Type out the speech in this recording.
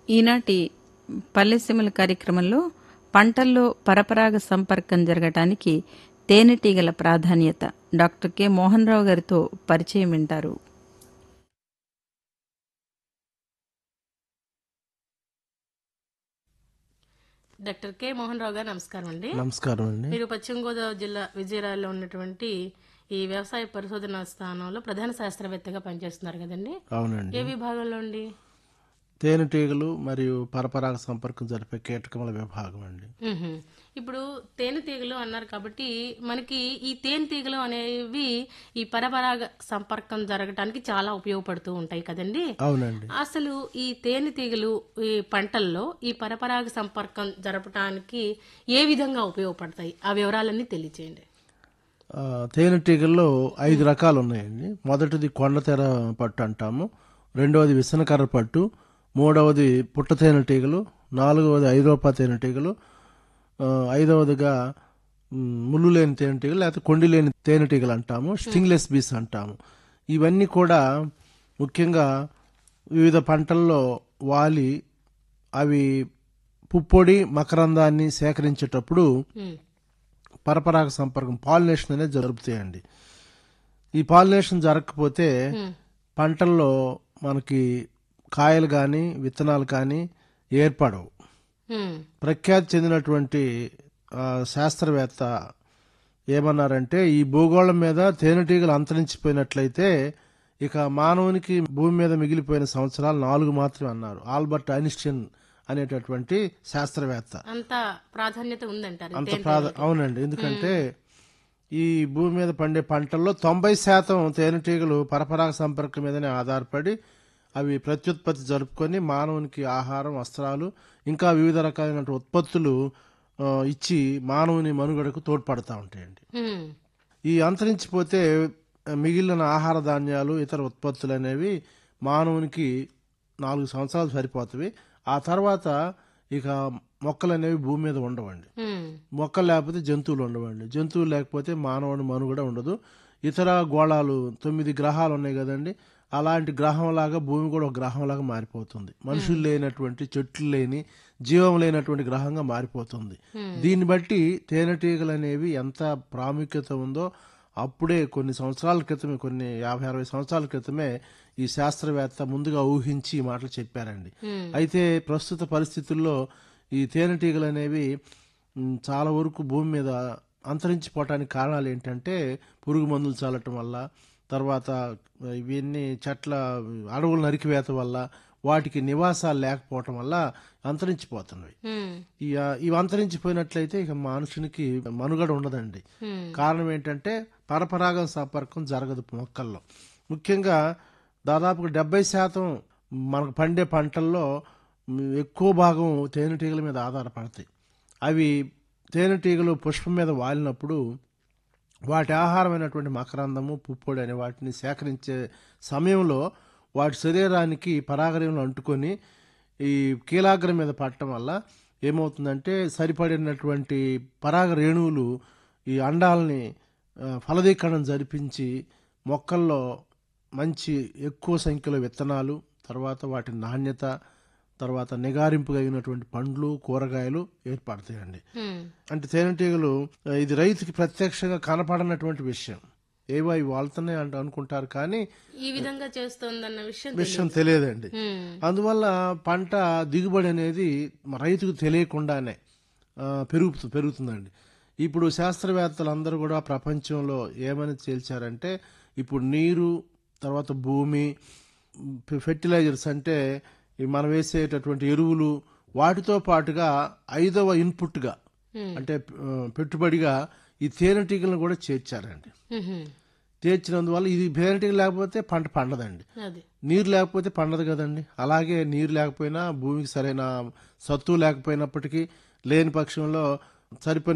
ఈనాటి పల్లెసీమల కార్యక్రమంలో పంటల్లో పరపరాగ సంపర్కం జరగటానికి తేనెటీగల ప్రాధాన్యత డాక్టర్ కె మోహన్ రావు గారితో పరిచయం వింటారు డాక్టర్ కె మోహన్ రావు గారు నమస్కారం అండి నమస్కారం అండి మీరు పశ్చిమ గోదావరి జిల్లా విజయరాల్లో ఉన్నటువంటి ఈ వ్యవసాయ పరిశోధన స్థానంలో ప్రధాన శాస్త్రవేత్తగా పనిచేస్తున్నారు కదండి అవునండి ఏ విభాగంలో అండి తేనెటీగలు మరియు పరపరాగ సంపర్కం జరిపే కీటకముల విభాగం అండి మ్మ్హ్మ్. ఇప్పుడు తేనెటీగలు అన్నారు కాబట్టి మనకి ఈ తేనెటీగలు అనేవి ఈ పరపరాగ సంపర్కం జరగటానికి చాలా ఉపయోగపడుతూ ఉంటాయి కదండి అవునండి అసలు ఈ తేనెటీగలు ఈ పంటల్లో ఈ పరపరాగ సంపర్కం జరపటానికి ఏ విధంగా ఉపయోగపడతాయి ఆ వివరాలన్నీ తెలియచేయండి ఆ, తేనెటీగల్లో ఐదు రకాలు ఉన్నాయండి మొదటిది కొండతెర పట్టు అంటాము రెండవది విసనకర్ర పట్టు మూడవది పుట్ట తేనెటీగలు నాలుగవది ఐరోపా తేనెటీగలు ఆ, ఐదవదిగా మ్, ముళ్ళు లేని తేనెటీగలు లేకపోతే కొండి లేని తేనెటీగలు అంటాము స్టింగ్లెస్ బీస్ అంటాము ఇవన్నీ కూడా ముఖ్యంగా వివిధ పంటల్లో వాలి అవి పుప్పొడి మకరందాన్ని సేకరించేటప్పుడు మ్మ్. పరపరాగ సంపర్కం పాలినేషన్ అనేది జరుపుతాయండి ఈ పాలినేషన్ జరగకపోతే పంటల్లో మనకి కాయలు కానీ విత్తనాలు కానీ ఏర్పడవు మ్మ్. ప్రఖ్యాతి చెందినటువంటి ఆ, శాస్త్రవేత్త ఏమన్నారంటే ఈ భూగోళం మీద తేనెటీగలు అంతరించిపోయినట్లయితే ఇక మానవునికి భూమి మీద మిగిలిపోయిన సంవత్సరాలు నాలుగు మాత్రమే అన్నారు ఆల్బర్ట్ ఐన్స్టీన్ అనేటటువంటి శాస్త్రవేత్త అంత ప్రాధాన్యత ఉందంటారు అంత ప్రాధ అవునండి ఎందుకంటే ఈ భూమి మీద పండే పంటల్లో తొంభై శాతం తేనెటీగలు పరపరాగ సంపర్కం మీదనే ఆధారపడి అవి ప్రత్యుత్పత్తి జరుపుకొని మానవునికి ఆహారం వస్త్రాలు ఇంకా వివిధ రకాలైన ఉత్పత్తులు ఆ, ఇచ్చి మానవుని మనుగడకు తోడ్పడతా ఉంటాయండి మ్మ్. ఈ అంతరించిపోతే ఆ, మిగిలిన ఆహార ధాన్యాలు ఇతర ఉత్పత్తులు అనేవి మానవునికి నాలుగు సంవత్సరాలు సరిపోతవి ఆ తర్వాత ఇక మొక్కలు అనేవి భూమి మీద ఉండవండి మ్మ్. మొక్కలు లేకపోతే జంతువులు ఉండవండి జంతువులు లేకపోతే మానవుని మనుగడ ఉండదు ఇతర గోళాలు తొమ్మిది గ్రహాలు ఉన్నాయి కదండి అలాంటి గ్రహంలాగా భూమి కూడా ఒక గ్రహంలాగా మారిపోతుంది మనుషులు లేనటువంటి చెట్లు లేని జీవం లేనటువంటి గ్రహంగా మారిపోతుంది దీన్ని బట్టి తేనెటీగలు అనేవి ఎంత ప్రాముఖ్యత ఉందో అప్పుడే కొన్ని సంవత్సరాల క్రితమే కొన్ని యాభై అరవై సంవత్సరాల క్రితమే ఈ శాస్త్రవేత్త ముందుగా ఊహించి ఈ మాటలు చెప్పారండి అయితే ప్రస్తుత పరిస్థితుల్లో ఈ తేనెటీగలు అనేవి మ్, చాలా వరకు భూమి మీద అంతరించిపోవటానికి కారణాలు ఏంటంటే పురుగు మందులు చల్లటం వల్ల తర్వాత ఇవన్నీ చెట్ల అడవుల నరికివేత వల్ల వాటికి నివాసాలు లేకపోవటం వల్ల అంతరించిపోతున్నవి మ్మ్. ఈ ఇవి అంతరించిపోయినట్లయితే ఇక మనుషునికి మనుగడ ఉండదండి మ్మ్. కారణం ఏంటంటే పరపరాగం సంపర్కం జరగదు మొక్కల్లో ముఖ్యంగా దాదాపు డెబ్బై శాతం మనకు పండే పంటల్లో మ్, ఎక్కువ భాగం తేనెటీగల మీద ఆధారపడతాయి అవి తేనెటీగలు పుష్పం మీద వాలినప్పుడు వాటి ఆహారమైనటువంటి మకరందము పుప్పొడి అనే వాటిని సేకరించే సమయంలో వాటి శరీరానికి పరాగరేణులు అంటుకొని ఈ కీలాగ్రం మీద పడటం వల్ల ఏమవుతుందంటే సరిపడినటువంటి పరాగ రేణువులు ఈ అండాలని ఆ, ఫలదీకరణం జరిపించి మొక్కల్లో మంచి ఎక్కువ సంఖ్యలో విత్తనాలు తర్వాత వాటి నాణ్యత తర్వాత నిగారింపు కలిగినటువంటి పండ్లు కూరగాయలు ఏర్పడతాయండి మ్మ్. అంటే తేనెటీగలు ఆ, ఇది రైతుకి ప్రత్యక్షంగా కనపడనటువంటి విషయం ఏవో అవి వాళ్తున్నాయి అంట అనుకుంటారు కానీ ఈ విధంగా చేస్తోందన్న విషయం విషయం తెలియదండి మ్మ్. అందువల్ల పంట దిగుబడి అనేది మ- రైతుకు తెలియకుండానే ఆ, పెరుగుతు పెరుగుతుందండి ఇప్పుడు శాస్త్రవేత్తలందరూ కూడా ప్రపంచంలో ఏమని తేల్చారంటే ఇప్పుడు నీరు తర్వాత భూమి ఫెర్టిలైజర్స్ అంటే ఈ మనం వేసేటటువంటి ఎరువులు వాటితో పాటుగా ఐదవ ఇన్పుట్గా అంటే ఆ, పెట్టుబడిగా ఈ తేనెటీగలను కూడా చేర్చారండి మ్మ్. చేర్చినందువల్ల ఇది తేనెటీగ లేకపోతే పంట పండదండి అది నీరు లేకపోతే పండదు కదండి అలాగే నీరు లేకపోయినా భూమికి సరైన సత్తు లేకపోయినప్పటికీ లేని పక్షంలో సరిపోయిన